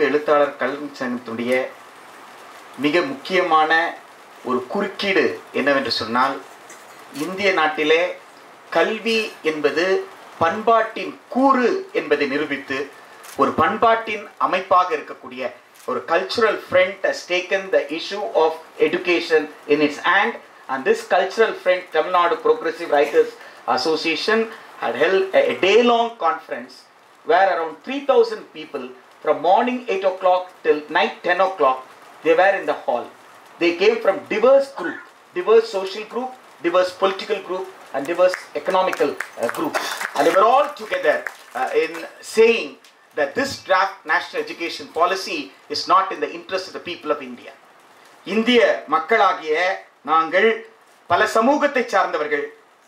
முற்போக்கு எழுத்தாளர் கல்வி சங்கத்தினுடைய மிக முக்கியமான ஒரு குறுக்கீடு என்னவென்று சொன்னால் இந்திய நாட்டிலே கல்வி என்பது பண்பாட்டின் கூறு என்பதை நிரூபித்து ஒரு பண்பாட்டின் அமைப்பாக இருக்கக்கூடிய ஒரு cultural front has taken the issue of education in its hand and this cultural front Tamil Nadu Progressive Writers Association had held a, a day-long conference where around 3000 people from morning 8 o'clock till night 10 o'clock they were in the hall they came from diverse group diverse social group diverse political group and diverse economical uh, group and they were all together uh, in saying that this draft national education policy is not in the interest of the people of india இந்திய மக்களாகிய நாங்கள் பல சமூகத்தை சார்ந்தவர்கள்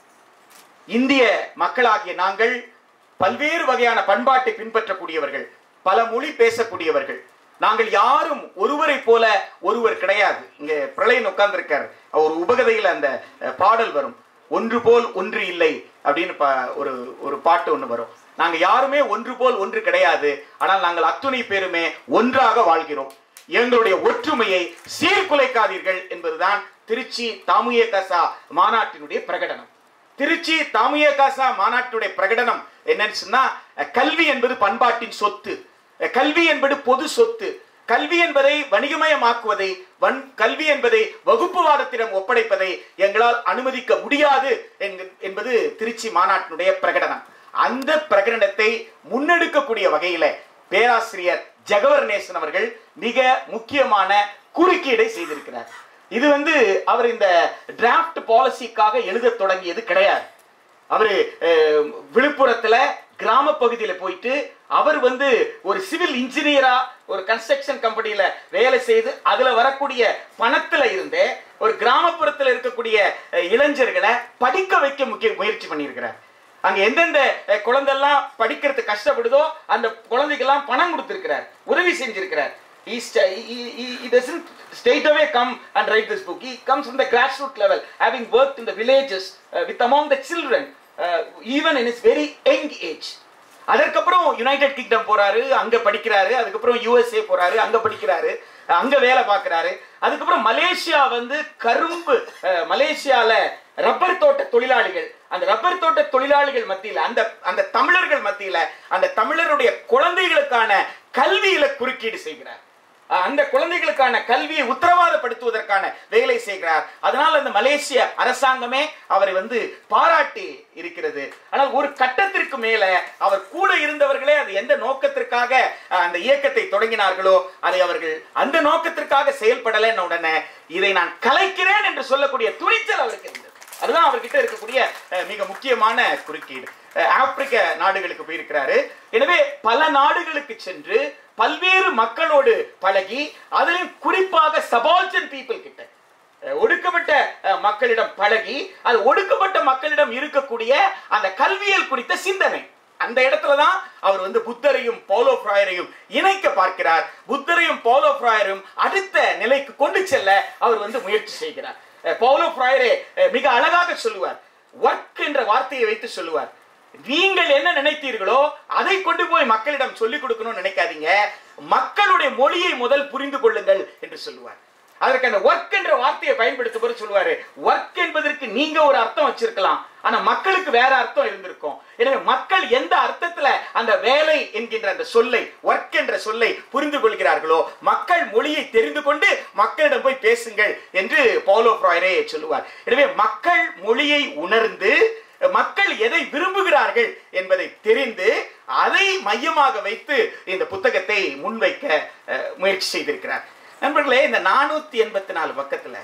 இந்திய மக்களாகிய நாங்கள் பல்வேறு வகையான பண்பாட்டை பின்பற்றக்கூடியவர்கள் பல மொழி பேசக்கூடியவர்கள் நாங்கள் யாரும் ஒருவரை போல ஒருவர் கிடையாது இங்க பிரளயன் உட்கார்ந்திருக்கார் ஒரு உபகதையில் அந்த அஹ், பாடல் வரும் ஒன்று போல் ஒன்று இல்லை அப்படின்னு பா- ஒரு ஒரு பாட்டு ஒன்று வரும் நாங்க யாருமே ஒன்று போல் ஒன்று கிடையாது ஆனால் நாங்கள் அத்துணை பேருமே ஒன்றாக வாழ்கிறோம் எங்களுடைய ஒற்றுமையை சீர்குலைக்காதீர்கள் என்பதுதான் திருச்சி தாமுய கசா மாநாட்டினுடைய பிரகடனம் திருச்சி தாமுய காசா மாநாட்டுடைய பிரகடனம் என்னன்னு சொன்னா அஹ், கல்வி என்பது பண்பாட்டின் சொத்து அஹ், கல்வி என்பது பொது சொத்து கல்வி என்பதை வணிகமயமாக்குவதை வன் கல்வி என்பதை வகுப்புவாதத்திடம் ஒப்படைப்பதை எங்களால் அனுமதிக்க முடியாது என்க- என்பது திருச்சி மாநாட்டினுடைய பிரகடனம் அந்த பிரகடனத்தை முன்னெடுக்கக்கூடிய வகையில பேராசிரியர் ஜெகவர்நேசன் அவர்கள் மிக முக்கியமான குறுக்கீடை செய்திருக்கிறார் இது வந்து அவர் இந்த டிராஃப்ட் பாலிசிக்காக எழுத தொடங்கியது கிடையாது அவரு அஹ், விழுப்புரத்துல கிராம பகுதியில போயிட்டு அவர் வந்து ஒரு சிவில் இன்ஜினியரா ஒரு கன்ஸ்ட்ரக்ஷன் கம்பெனியில வேலை செய்து அதுல வரக்கூடிய பணத்துல இருந்தே ஒரு கிராமப்புறத்துல இருக்கக்கூடிய அஹ், இளைஞர்களை படிக்க வைக்க முக்கிய முயற்சி பண்ணியிருக்கிறார் அங்க எந்தெந்த அஹ், குழந்தைலாம் படிக்கிறது கஷ்டப்படுதோ அந்த குழந்தைக்கெல்லாம் பணம் கொடுத்திருக்கிறார் உதவி செஞ்சிருக்கிறார் he, sta- he, he, he doesn't straight away come and write this book. He comes from the grassroots level, having worked in the villages uh, with among the children, uh, even in his very young age. அதற்கப்புறம் United Kingdom போறாரு அங்க படிக்கிறாரு அதுக்கப்புறம் USA போறாரு அங்க படிக்கிறாரு அங்க வேலை பார்க்கறாரு அதுக்கப்புறம் மலேசியா வந்து கரும்பு அஹ், மலேசியால ரப்பர் தோட்ட தொழிலாளிகள் அந்த ரப்பர் தோட்ட தொழிலாளிகள் மத்தியில அந்த அந்த தமிழர்கள் மத்தியில அந்த தமிழருடைய குழந்தைகளுக்கான கல்வியில குறுக்கீடு செய்கிறார் அஹ் அந்த குழந்தைகளுக்கான கல்வியை உத்தரவாதப்படுத்துவதற்கான வேலை செய்கிறார் அதனால் அந்த மலேசிய அரசாங்கமே அவரை வந்து பாராட்டி இருக்கிறது ஆனால் ஒரு கட்டத்திற்கு மேல அவர் கூட இருந்தவர்களே அது எந்த நோக்கத்திற்காக அஹ், அந்த இயக்கத்தை தொடங்கினார்களோ அதை அவர்கள் அந்த நோக்கத்திற்காக செயல்படலைன்னு உடனே இதை நான் கலைக்கிறேன் என்று சொல்லக்கூடிய துணிச்சல் அவருக்கு இருந்தது அதுதான் அவர்கிட்ட இருக்கக்கூடிய அஹ், மிக முக்கியமான குறுக்கீடு அஹ், ஆப்பிரிக்க நாடுகளுக்கு போயிருக்கிறாரு எனவே பல நாடுகளுக்கு சென்று பல்வேறு மக்களோடு பழகி அதிலும் குறிப்பாக சபால்ஜன் பீப்புள் கிட்ட அஹ், ஒடுக்கப்பட்ட அஹ், மக்களிடம் பழகி அது ஒடுக்கப்பட்ட மக்களிடம் இருக்கக்கூடிய அந்த கல்வியல் குறித்த சிந்தனை அந்த இடத்துல தான் அவர் வந்து புத்தரையும் பவுலோ ஃப்ராயரையும் இணைக்க பார்க்கிறார் புத்தரையும் பவுலோ ஃப்ராயரும் அடுத்த நிலைக்கு கொண்டு செல்ல அவர் வந்து முயற்சி செய்கிறார் அஹ், பவுலோ ஃப்ராயரே அஹ், மிக அழகாக சொல்லுவார் ஒர்க் என்ற வார்த்தையை வைத்து சொல்லுவார் நீங்கள் என்ன நினைத்தீர்களோ அதை கொண்டு போய் மக்களிடம் சொல்லிக் கொடுக்கணும்னு நினைக்காதீங்க மக்களுடைய மொழியை முதல் புரிந்து கொள்ளுங்கள் என்று சொல்லுவார் அதற்கு அந்த ஒர்க் என்ற வார்த்தையை பயன்படுத்தும்போது சொல்லுவாரு ஒர்க் என்பதற்கு நீங்க ஒரு அர்த்தம் வச்சிருக்கலாம் ஆனா மக்களுக்கு வேற அர்த்தம் இருந்திருக்கும் எனவே மக்கள் எந்த அர்த்தத்துல அந்த வேலை என்கின்ற அந்த சொல்லை ஒர்க் என்ற சொல்லை புரிந்து கொள்கிறார்களோ மக்கள் மொழியை தெரிந்து கொண்டு மக்களிடம் போய் பேசுங்கள் என்று பவுலோ ஃப்ராயரே சொல்லுவார் எனவே மக்கள் மொழியை உணர்ந்து மக்கள் எதை விரும்புகிறார்கள் என்பதை தெரிந்து அதை மையமாக வைத்து இந்த புத்தகத்தை முன்வைக்க அஹ், முயற்சி செய்திருக்கிறார் நண்பர்களே இந்த நானூத்தி எண்பத்தி நாலு பக்கத்துல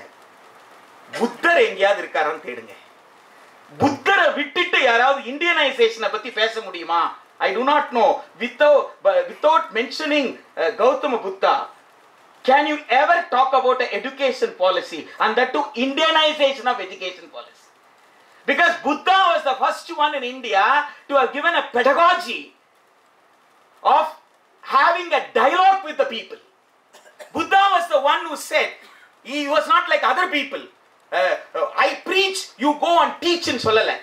புத்தர் எங்கேயாவது இருக்காரான்னு தேடுங்க புத்தரை விட்டுட்டு யாராவது இந்தியனைசேஷனை பத்தி பேச முடியுமா I do not know without without mentioning Gautama Buddha can you ever talk about education policy and that to indianization of education policy because buddha was the first one in india to have given a pedagogy of having a dialogue with the people buddha was the one who said he was not like other people uh, uh, i preach you go and teach in சொல்லல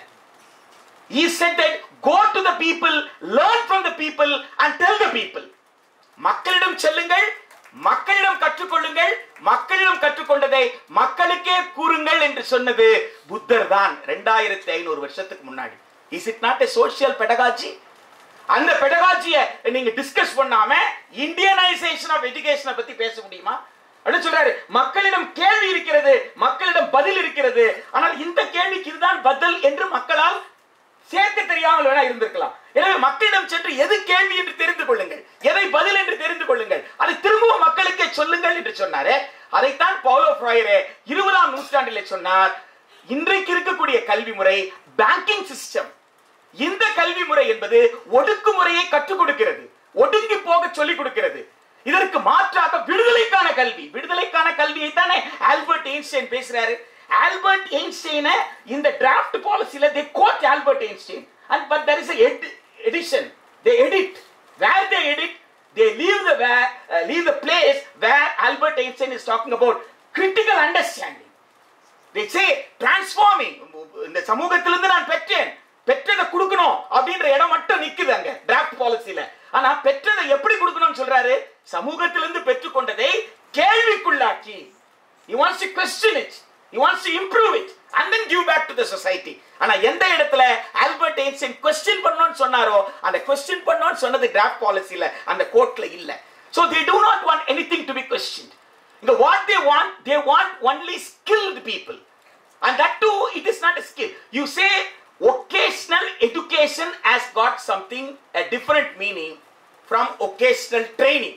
he said that go to the people learn from the people and tell the people மக்களிடம் செல்லுங்கள் மக்களிடம் கற்றுக்கொள்ளுங்கள் மக்களிடம் கற்றுக்கொண்டதை மக்களுக்கே கூறுங்கள் என்று சொன்னது புத்தர் தான் ரெண்டாயிரத்தி ஐநூறு வருஷத்துக்கு முன்னாடி is it not a social pedagogy அந்த பெடகாஜிய நீங்க டிஸ்கஸ் பண்ணாம இந்தியனைசேஷன் ஆஃப் எஜுகேஷனை பத்தி பேச முடியுமா அப்படின்னு சொல்றாரு மக்களிடம் கேள்வி இருக்கிறது மக்களிடம் பதில் இருக்கிறது ஆனால் இந்த கேள்விக்கு இதுதான் பதில் என்று மக்களால் சேர்க்க தெரியாமல் வேணா இருந்திருக்கலாம் எனவே மக்களிடம் சென்று எது கேள்வி என்று தெரிந்து கொள்ளுங்கள் எதை பதில் என்று தெரிந்து கொள்ளுங்கள் அதை திரும்பவும் மக்களுக்கே சொல்லுங்கள் என்று சொன்னாரு அதைத்தான் பவுலோ ஃப்ராயரே இருபதாம் நூற்றாண்டிலே சொன்னார் இன்றைக்கு இருக்கக்கூடிய கல்வி முறை பேங்கிங் சிஸ்டம் இந்த கல்வி முறை என்பது ஒடுக்குமுறையை கற்றுக் கொடுக்கிறது ஒடுங்கி போக சொல்லிக் கொடுக்கிறது இதற்கு மாற்றாக விடுதலைக்கான கல்வி விடுதலைக்கான கல்வியை தானே ஆல்பர்ட் ஐன்ஸ்டைன் பேசுறாரு ஆல்பர்ட் ஐன்ஸ்டைனை இந்த டிராஃப்ட் பாலிசியில they quote Albert Einstein and but there is a ed- edition they edit where they edit they leave the where, uh, leave the place where Albert Einstein is talking about critical understanding they say transforming இந்த சமூகத்திலிருந்து நான் பெற்றேன் பெற்றதை கொடுக்கணும் அப்படின்ற இடம் மட்டும் நிக்குது அங்க டிராஃப்ட் பாலிசியில ஆனா பெற்றதை எப்படி கொடுக்கணும்னு சொல்றாரு சமூகத்திலிருந்து பெற்றுக்கொண்டதை கேள்விக்குள்ளாக்கி he wants to question it he wants to improve it and then give back to the society ஆனா எந்த இடத்துல ஆல்பர்ட் ஐன்ஸ்டைன் கொஸ்டின் பண்ணணும்னு சொன்னாரோ அந்த கொஸ்டின் பண்ணணும்னு சொன்னது டிராஃப்ட் பாலிசியில அந்த கோட்ல இல்ல so they do not want anything to be questioned இங்க what they want they want only skilled people and that too it is not a skill you say occasional education has got something a different meaning from occasional training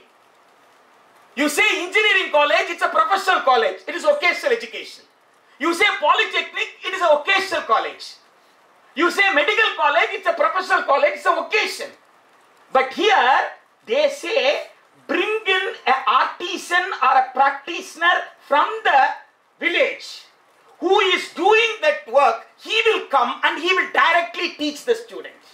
you say engineering college, it's a professional college. It is vocational education. You say polytechnic, it is a vocational college. You say medical college, it's a professional college, it's a vocation. But here they say bring in an artisan or a practitioner from the village who is doing that work. He will come and he will directly teach the students.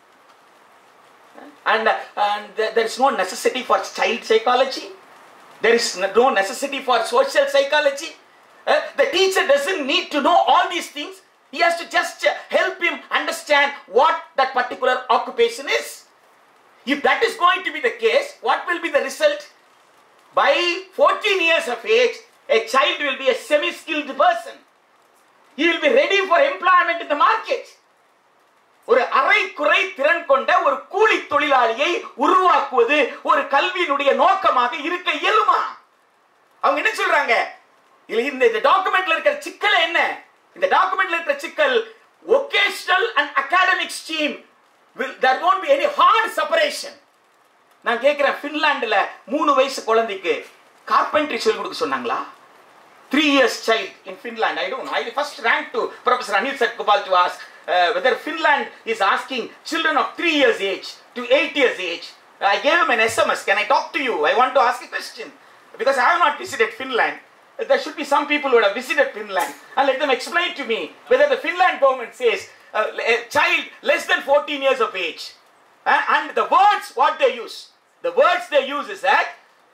And, uh, and there there is no necessity for child psychology. There is no necessity for social psychology. Uh, the teacher doesn't need to know all these things. He has to just uh, help him understand what that particular occupation is. If that is going to be the case, what will be the result? By 14 years of age, a child will be a semi skilled person. He will be ready for employment in the market. ஒரு அரை குறை திறன் கொண்ட ஒரு கூலி தொழிலாளியை உருவாக்குவது ஒரு கல்வியினுடைய நோக்கமாக இருக்க இயலுமா அவங்க என்ன சொல்றாங்க இல்ல இந்த இந்த டாக்குமெண்ட்ல இருக்கிற சிக்கல் என்ன இந்த டாக்குமெண்ட்ல இருக்கிற சிக்கல் vocational and academic stream will there won't be any hard separation நான் கேட்கிறேன் பின்லாந்துல மூணு வயசு குழந்தைக்கு கார்பென்ட்ரி சொல்லி கொடுக்க சொன்னாங்களா three years child in Finland. I don't know. I first ran to Professor Anil Satgopal to ask uh, whether Finland is asking children of three years age to eight years age. I gave him an SMS. Can I talk to you? I want to ask a question. Because I have not visited Finland. There should be some people who have visited Finland and let them explain to me whether the Finland government says uh, a child less than 14 years of age. Uh, and the words what they use, the words they use is that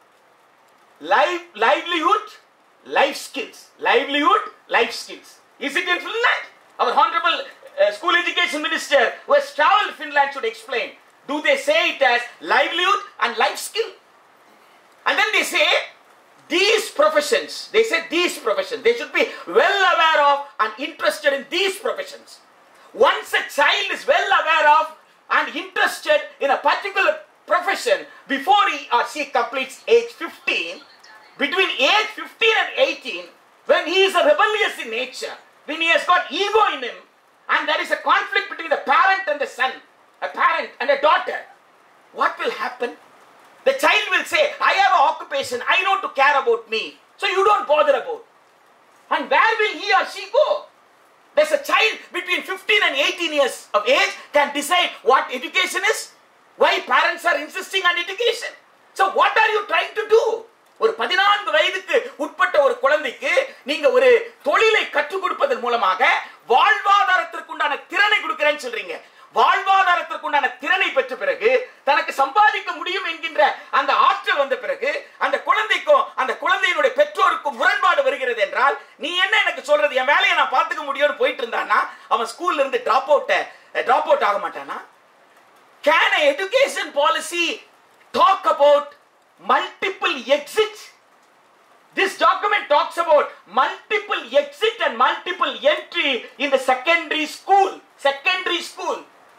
live, livelihood, life skills. Livelihood, life skills. Is it in Finland? Our honorable uh, school education minister who has traveled to Finland should explain. Do they say it as livelihood and life skill? And then they say these professions, they say these professions, they should be well aware of and interested in these professions. Once a child is well aware of and interested in a particular profession before he or she completes age 15, between age 15 and 18, when he is a rebellious in nature, when he has got ego in him, and there is a conflict between the parent and the son, a parent and a daughter, what will happen? The child will say, I have an occupation, I know to care about me, so you don't bother about. And where will he or she go? There's a child between 15 and 18 years of age can decide what education is, why parents are insisting on education. So what are you trying to do? ஒரு பதினான்கு வயதுக்கு உட்பட்ட ஒரு குழந்தைக்கு நீங்க ஒரு தொழிலை கற்றுக் கொடுப்பதன் மூலமாக வாழ்வாதாரத்திற்குண்டான திறனை கொடுக்கிறேன்னு சொல்றீங்க வாழ்வாதாரத்திற்குண்டான திறனை பெற்ற பிறகு தனக்கு சம்பாதிக்க முடியும் என்கின்ற அந்த ஆற்றல் வந்த பிறகு அந்த குழந்தைக்கும் அந்த குழந்தையினுடைய பெற்றோருக்கும் முரண்பாடு வருகிறது என்றால் நீ என்ன எனக்கு சொல்றது என் வேலையை நான் பார்த்துக்க முடியும்னு போயிட்டு இருந்தானா அவன் ஸ்கூல்ல இருந்து டிராப் அவுட் டிராப் அவுட் ஆக மாட்டானா can education policy talk about multiple exits. This document talks about multiple exit and multiple entry in the secondary school. Secondary school.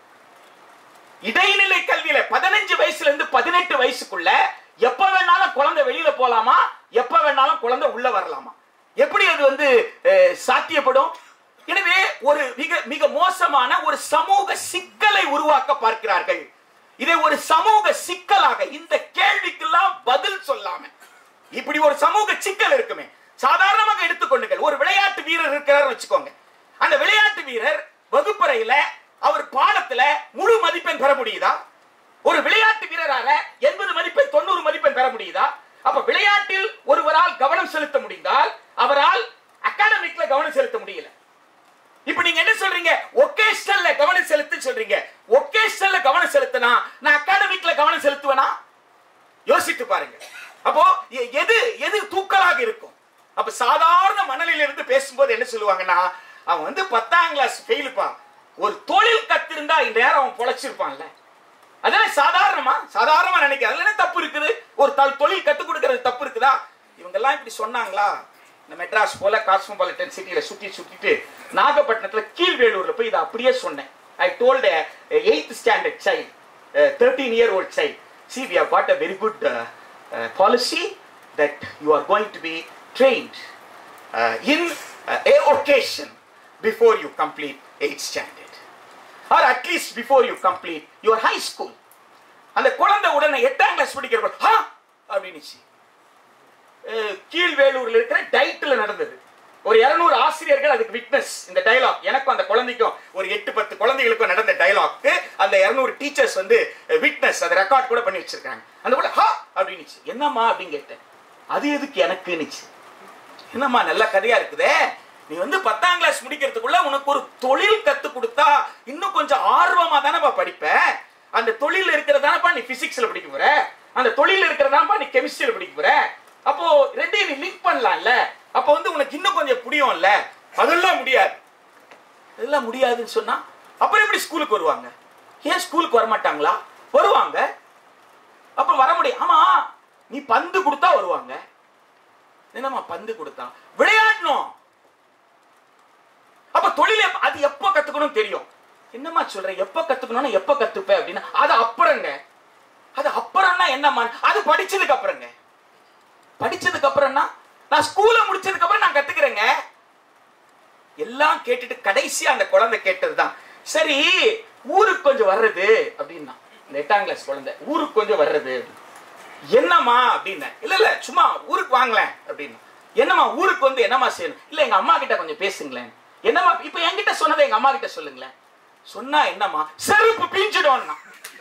இடைநிலை கல்வியில பதினஞ்சு வயசுல இருந்து பதினெட்டு வயசுக்குள்ள எப்ப வேணாலும் குழந்தை வெளியில போலாமா எப்ப வேணாலும் குழந்தை உள்ள வரலாமா எப்படி அது வந்து அஹ், சாத்தியப்படும் எனவே ஒரு மிக மிக மோசமான ஒரு சமூக சிக்கலை உருவாக்க பார்க்கிறார்கள் இதை ஒரு சமூக சிக்கலாக இந்த கேள்விக்கெல்லாம் பதில் சொல்லாம இப்படி ஒரு சமூக சிக்கல் இருக்குமே சாதாரணமாக எடுத்துக்கொள்ளுங்கள் ஒரு விளையாட்டு வீரர் இருக்கிறார் வச்சுக்கோங்க அந்த விளையாட்டு வீரர் வகுப்பறையில அவர் பாடத்துல முழு மதிப்பெண் பெற முடியுதா ஒரு விளையாட்டு வீரரால எண்பது மதிப்பெண் தொண்ணூறு மதிப்பெண் பெற முடியுதா அப்ப விளையாட்டில் ஒருவரால் கவனம் செலுத்த முடிந்தால் அவரால் அகாடமிக்ல கவனம் செலுத்த முடியல இப்ப நீங்க என்ன சொல்றீங்க ஒகேஷனல்ல கவனம் செலுத்து சொல்றீங்க ஒகேஷனல்ல கவனம் செலுத்தினா நான் அகாடமிக்ல கவனம் செலுத்துவேனா யோசித்து பாருங்க அப்போ எ- எது எது தூக்கலாக இருக்கும் அப்ப சாதாரண மணலில் இருந்து பேசும்போது என்ன சொல்லுவாங்கன்னா அவன் வந்து பத்தாம் கிளாஸ் ஃபெயிலுப்பா ஒரு தொழில் கத்திருந்தா இந்த நேரம் அவன் பொழைச்சிருப்பான்ல அதெல்லாம் சாதாரணமா சாதாரணமா நினைக்கிறேன் அதுல என்ன தப்பு இருக்குது ஒரு தல் தொழில் கத்துக் கொடுக்கறது தப்பு இருக்குதா இவங்க எல்லாம் இப்படி சொன்னாங்களா இந்த மெட்ராஸ் போல காஸ்மோபாலிட்டன் சிட்டியில சுத்தி சுத்திட்டு நாகப்பட்டினத்துல கீழ்வேலூர்ல போய் இதை அப்படியே சொன்னேன் I told eighth standard child thirteen year old child see we have got a very good policy that you are going to be trained in a occasion before you complete 8th standard or at least before you complete your high school அந்த குழந்தை உடனே எட்டாம் class படிக்கிற ஹா அப்படின்னுச்சு அஹ், கீழ்வேலூர்ல இருக்கிற title நடந்தது ஒரு 200 ஆசிரியர்கள் அதுக்கு விட்னஸ் இந்த டயலாக் எனக்கும் அந்த குழந்தைக்கும் ஒரு எட்டு பத்து குழந்தைகளுக்கும் நடந்த டயலாக்கு அந்த 200 டீச்சர்ஸ் வந்து விட்னஸ் அதை ரெக்கார்ட் கூட பண்ணி வச்சிருக்காங்க அந்த கூட ஹா அப்படின்னுச்சு என்னம்மா அப்படின்னு கேட்டேன் அது எதுக்கு எனக்குன்னுச்சு என்னம்மா நல்ல கதையா இருக்குதே நீ வந்து பத்தாம் கிளாஸ் முடிக்கிறதுக்குள்ள உனக்கு ஒரு தொழில் கத்து கொடுத்தா இன்னும் கொஞ்சம் ஆர்வமா தானப்பா படிப்ப அந்த தொழில் இருக்கிறதானப்பா நீ பிசிக்ஸ்ல படிக்க போற அந்த தொழில் இருக்கிறதானப்பா நீ கெமிஸ்ட்ரியில படிக்க போற அப்போ ரெண்டையும் நீ லிங்க் பண்ணலாம்ல அப்போ வந்து உனக்கு இன்னும் கொஞ்சம் புரியும்ல அதெல்லாம் முடியாது அதெல்லாம் முடியாதுன்னு சொன்னா அப்புறம் எப்படி ஸ்கூலுக்கு வருவாங்க ஏன் ஸ்கூலுக்கு வர மாட்டாங்களா வருவாங்க அப்ப வர முடியும் ஆமா நீ பந்து கொடுத்தா வருவாங்க என்னம்மா பந்து கொடுத்தா விளையாடணும் அப்ப தொழில் எப்ப- அது எப்ப கத்துக்கணும் தெரியும் என்னம்மா சொல்ற எப்ப கத்துக்கணும்னா எப்ப கத்துப்ப அப்படின்னா அது அப்புறங்க அது அப்புறம்னா என்னம்மா அது படிச்சதுக்கு அப்புறங்க படிச்சதுக்கு அப்புறம்னா நான் ஸ்கூல முடிச்சதுக்கு அப்புறம் நான் கத்துக்கிறேங்க எல்லாம் கேட்டுட்டு கடைசியா அந்த குழந்தை கேட்டதுதான் சரி ஊருக்கு கொஞ்சம் வர்றது அப்படின்னா இந்த எட்டாம் கிளாஸ் குழந்தை ஊருக்கு கொஞ்சம் வர்றது என்னம்மா அப்படின்னேன் இல்ல இல்ல சும்மா ஊருக்கு வாங்களேன் அப்படின்னு என்னம்மா ஊருக்கு வந்து என்னம்மா செய்யணும் இல்ல எங்க அம்மா கிட்ட கொஞ்சம் பேசுங்களேன் என்னம்மா இப்ப என்கிட்ட சொன்னதை எங்க அம்மா கிட்ட சொல்லுங்களேன் சொன்னா என்னம்மா செருப்பு பிஞ்சிடும்னா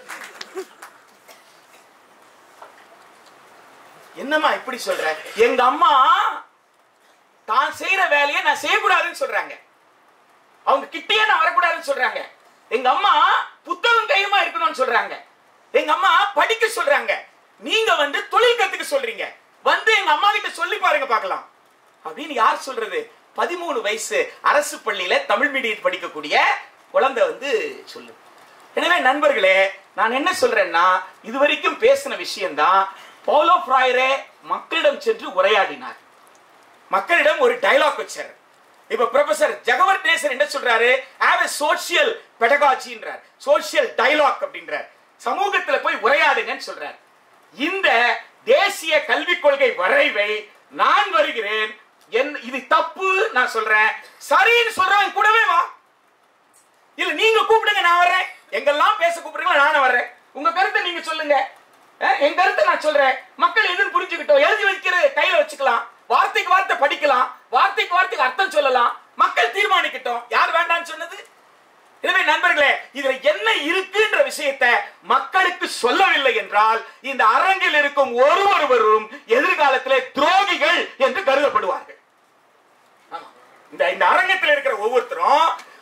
என்னம்மா இப்படி சொல்ற எங்க அம்மா தான் செய்யற வேலையை நான் செய்யக்கூடாதுன்னு சொல்றாங்க அவங்க கிட்டயே நான் வரக்கூடாதுன்னு சொல்றாங்க எங்க அம்மா புத்தகம் கையுமா இருக்கணும்னு சொல்றாங்க எங்க அம்மா படிக்க சொல்றாங்க நீங்க வந்து தொழில் கத்துக்க சொல்றீங்க வந்து எங்க அம்மா கிட்ட சொல்லி பாருங்க பார்க்கலாம் அப்படின்னு யார் சொல்றது பதிமூணு வயசு அரசு பள்ளியில தமிழ் மீடியம் படிக்கக்கூடிய குழந்தை வந்து சொல்லு எனவே நண்பர்களே நான் என்ன சொல்றேன்னா இதுவரைக்கும் பேசின விஷயம்தான் பவுலோ ஃப்ராயரே மக்களிடம் சென்று உரையாடினார் மக்களிடம் ஒரு டயலாக் வச்சார் இப்ப ப்ரொஃபசர் ஜெகவர்த் நேசர் என்ன சொல்றாரு ஹேவ் எ சோஷியல் பெடகாஜின்றார் சோஷியல் டயலாக் அப்படின்றார் சமூகத்துல போய் உரையாடுங்கன்னு சொல்றார் இந்த தேசிய கல்விக் கொள்கை வரைவை நான் வருகிறேன் என் இது தப்பு நான் சொல்றேன் சரின்னு சொல்றவன் கூடவே வா இல்ல நீங்க கூப்பிடுங்க நான் வர்றேன் எங்கெல்லாம் பேச கூப்பிடுறீங்களோ நானும் வர்றேன் உங்க கருத்தை நீங்க சொல்லுங்க அஹ், என் கருத்தை நான் சொல்றேன் மக்கள் எதுன்னு புரிஞ்சுக்கிட்டோம் எழுதி வைக்கிற கையில வச்சுக்கலாம் வார்த்தைக்கு வார்த்தை படிக்கலாம் வார்த்தைக்கு வார்த்தைக்கு அர்த்தம் சொல்லலாம் மக்கள் தீர்மானிக்கட்டும் யார் வேண்டாம்னு சொன்னது எனவே நண்பர்களே இதுல என்ன இருக்குன்ற விஷயத்தை மக்களுக்கு சொல்லவில்லை என்றால் இந்த அரங்கில் இருக்கும் ஒருவொருவரும் எதிர்காலத்திலே துரோகிகள் என்று கருதப்படுவார்கள் ஆமா. இந்த இந்த அரங்கத்தில் இருக்கிற ஒவ்வொருத்தரும்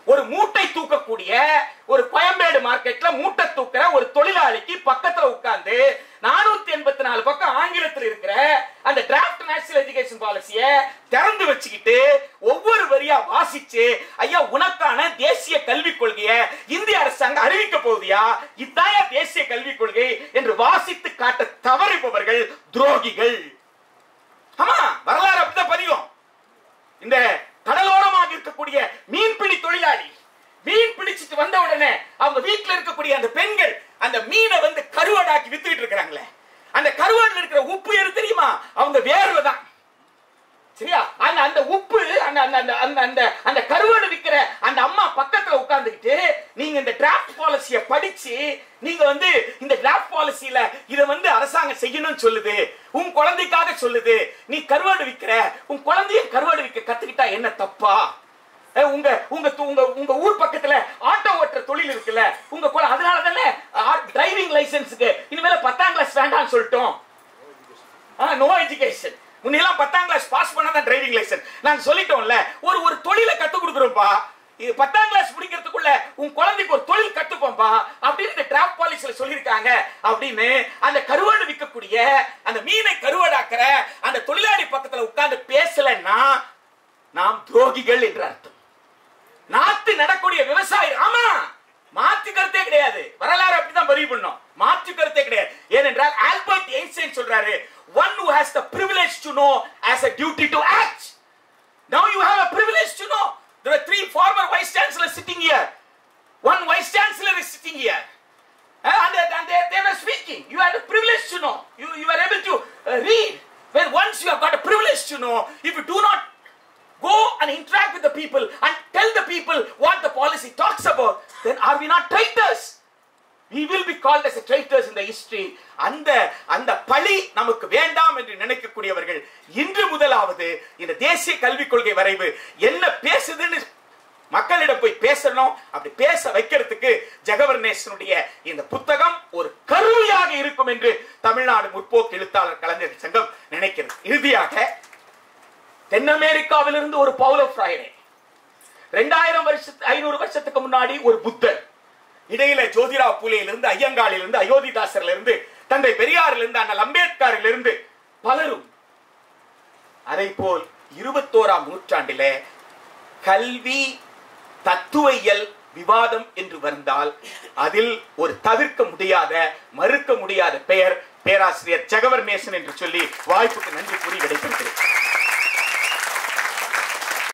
ஒரு மூட்டை தூக்கக்கூடிய ஒரு கோயம்பேடு மார்க்கெட்ல மூட்டை தூக்குற ஒரு தொழிலாளிக்கு பக்கத்துல உட்கார்ந்து நானூத்தி எண்பத்தி நாலு பக்கம் ஆங்கிலத்தில் இருக்கிற அந்த டிராஃப்ட் நேஷனல் எஜுகேஷன் பாலிசிய திறந்து வச்சுக்கிட்டு ஒவ்வொரு வரியா வாசிச்சு ஐயா உனக்கான தேசிய கல்விக் கொள்கையை இந்திய அரசாங்கம் அறிவிக்க போகுதியா இதாயா தேசிய கல்விக் கொள்கை என்று வாசித்து காட்ட தவறிப்பவர்கள் துரோகிகள் ஆமா வரலாறு அப்படிதான் பதியும் இந்த கடலோரமாக இருக்கக்கூடிய மீன்பிடி தொழிலாளி மீன் பிடிச்சிட்டு வந்த உடனே அவங்க வீட்டுல இருக்கக்கூடிய அந்த பெண்கள் அந்த மீனை வந்து கருவாடாக்கி வித்துக்கிட்டு இருக்கிறாங்களே அந்த கருவாடுல இருக்கிற உப்பு எது தெரியுமா அவங்க வேர்வை தான் சரியா அந்த அந்த உப்பு அந்த அந்த அந்த அந்த அந்த அந்த கருவாடு விக்கிற அந்த அம்மா பக்கத்துல உட்கார்ந்துக்கிட்டு நீங்க இந்த டிராஃப்ட் பாலிசிய படிச்சு நீங்க வந்து இந்த டிராஃப்ட் பாலிசியில இத வந்து அரசாங்கம் செய்யணும்னு சொல்லுது உன் குழந்தைக்காக சொல்லுது நீ கருவாடு விக்கிற உன் குழந்தையும் கருவாடு விக்க கத்துக்கிட்டா என்ன தப்பா அஹ் உங்க உங்க து- உங்க உங்க ஊர் பக்கத்துல ஆட்டோ ஓட்டுற தொழில் இருக்குல்ல உங்க குழ- அதனால தானே டிரைவிங் லைசென்ஸுக்கு இனிமேல பத்தாம் கிளாஸ் வேண்டாம்னு சொல்லிட்டோம் நோ எஜுகேஷன் முன்னெல்லாம் பத்தாம் கிளாஸ் பாஸ் பண்ணாதான் டிரைவிங் லைசென்ஸ் நாங்க சொல்லிட்டோம்ல ஒரு ஒரு தொழிலை கத்து கொடுக்குறோம்ப்பா இது பத்தாம் கிளாஸ் முடிக்கிறதுக்குள்ள உன் குழந்தைக்கு ஒரு தொழில் கத்துப்போம்ப்பா அப்படின்னு இந்த டிராப் பாலிசில சொல்லியிருக்காங்க அப்படின்னு அந்த கருவாடு விற்கக்கூடிய அந்த மீனை கருவாடாக்குற அந்த தொழிலாளி பக்கத்துல உட்கார்ந்து பேசலன்னா நாம் துரோகிகள் என்று அர்த்தம் நாத்து நடக்கூடிய விவசாயி ஆமா மாற்று கருத்தே கிடையாது வரலாறு அப்படிதான் பதிவு பண்ணோம் மாற்று கருத்தே கிடையாது ஏனென்றால் ஆல்பர்ட் ஐன்ஸ்டைன் சொல்றாரு one who has the privilege to know as a duty to act now you have a privilege to know there are three former vice chancellors sitting here one vice chancellor is sitting here Uh, and, they, and they, they were speaking. You had a privilege to know. You, you were able to uh, read. When once you have got a privilege to know, if you do not go and interact with the people and tell the people what the policy talks about, then are we not traitors? We will be called as a traitors in the history. அந்த அந்த பழி நமக்கு வேண்டாம் என்று நினைக்கக்கூடியவர்கள் இன்று முதலாவது இந்த தேசிய கல்விக் கொள்கை வரைவு என்ன பேசுதுன்னு மக்களிடம் போய் பேசணும் அப்படி பேச வைக்கிறதுக்கு ஜெகவர்நேசனுடைய இந்த புத்தகம் ஒரு கருவியாக இருக்கும் என்று தமிழ்நாடு முற்போக்கு எழுத்தாளர் கலைஞர் சங்கம் நினைக்கிறது இறுதியாக தென் அமெரிக்காவிலிருந்து ஒரு பவுலோ ஃப்ரைடே ரெண்டாயிரம் வருஷத்து ஐநூறு வருஷத்துக்கு முன்னாடி ஒரு புத்தர் இடையில ஜோதிரா பூலேயிலிருந்து ஐயங்காலிலிருந்து அயோத்திதாசர்ல இருந்து தந்தை பெரியாரிலிருந்து இருந்து அண்ணல் அம்பேத்கரில் இருந்து பலரும் அதை போல் இருபத்தோராம் நூற்றாண்டிலே கல்வி தத்துவயியல் விவாதம் என்று வந்தால் அதில் ஒரு தவிர்க்க முடியாத மறுக்க முடியாத பெயர் பேராசிரியர் ஜெகவர் நேசன் என்று சொல்லி வாய்ப்புக்கு நன்றி கூறி விடைபெறுகிறேன்